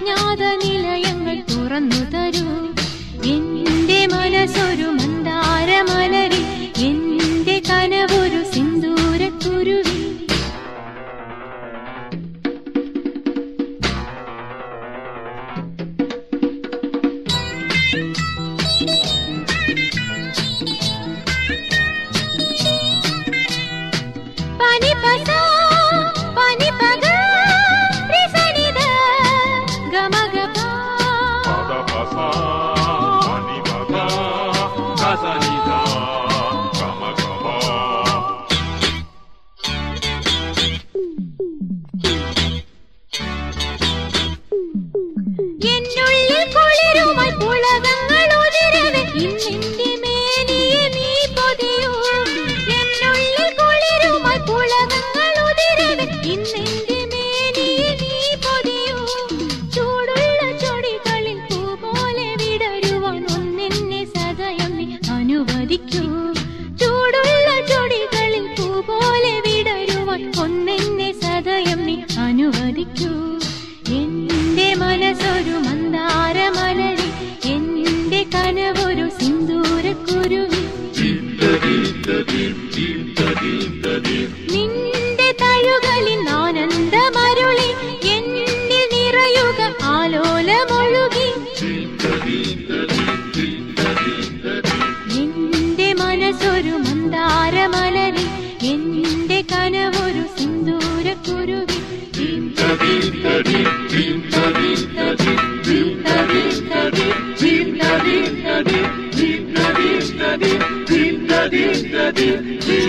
അജ്ഞാത നിലയങ്ങൾ തുറന്നു തരൂ എന്റെ മനസ്സൊരു മന്ദാരമലരി എന്റെ കനവൊരു സിന്ദൂരക്കുരുവി പനിപസ പനിപഗ രിസനിദ ഗമഗപ Padapasa, Panipata, Kasanida, Kamakaba. എന്നുള്ളിൽ കുളിരുമായി പുളകങ്ങൾ ഉതിരവെ ഇന്നെന്റെ മേനിയെ നീ പൊതിയൂ എന്നുള്ളിൽ കുളിരുമായി പുളകങ്ങൾ ഉതിരവെ ഇന്നെന്റെ മേനിയെ നീ പൊതിയൂ ചൂടുള്ള ചൊടികളിൽ പൂ പോലെ വിടരുവാൻ ഒന്നെന്നെ സദയം നീ അനുവദിക്കൂ ചൂടുള്ള ചൊടികളിൽ പൂ പോലെ വിടരുവാൻ ഒന്നെന്നെ സദയം നീ അനുവദിക്കൂ എന്റെ മനസ്സൊരു മന്ദാരമലരി എന്റെ കനവൊരു സിന്ദൂരക്കുരുവി നിന്റെ തഴുകളിൽ ആനന്ദമരുളി എന്നിൽ നിറയുക ആലോലമൊഴുകി എന്റെ മനസ്സൊരു മന്ദാരമലരി എന്റെ കനവൊരു സിന്ദൂരക്കുരുവി Ding,